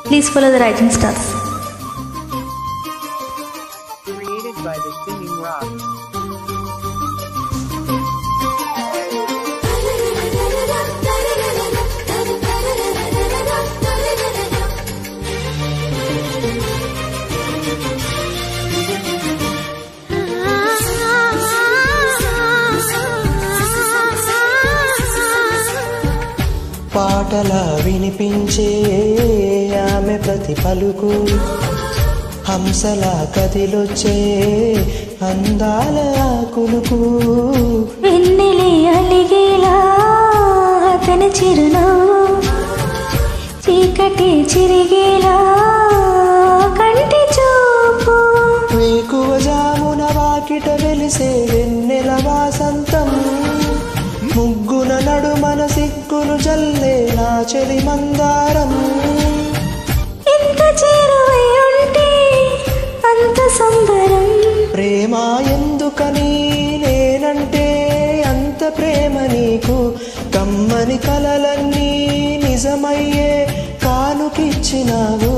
Please follow the Rising Stars. Created by the Singing Rock. పాటలా వినిపించే ఆమె ప్రతి పలుకు హంసలా కదిలొచ్చే అందాల కులుకు వెన్నెలే అలిగేలా అతని చిరునవ్వు చీకటి చిరిగేలా కంటి చూపు వేకువ జామున వాకిట వెలిసే వెన్నెల వాసంతం ముగ్గున నడుమన సిగ్గులు జల్లే నా చెలి మందారం ఎంత చేరువై ఉంటే అంత సంబరం ప్రేమ ఎందుకని నేనంటే అంత ప్రేమ నీకు కమ్మని కలలన్నీ నిజమయ్యే కానుకిచ్చినావు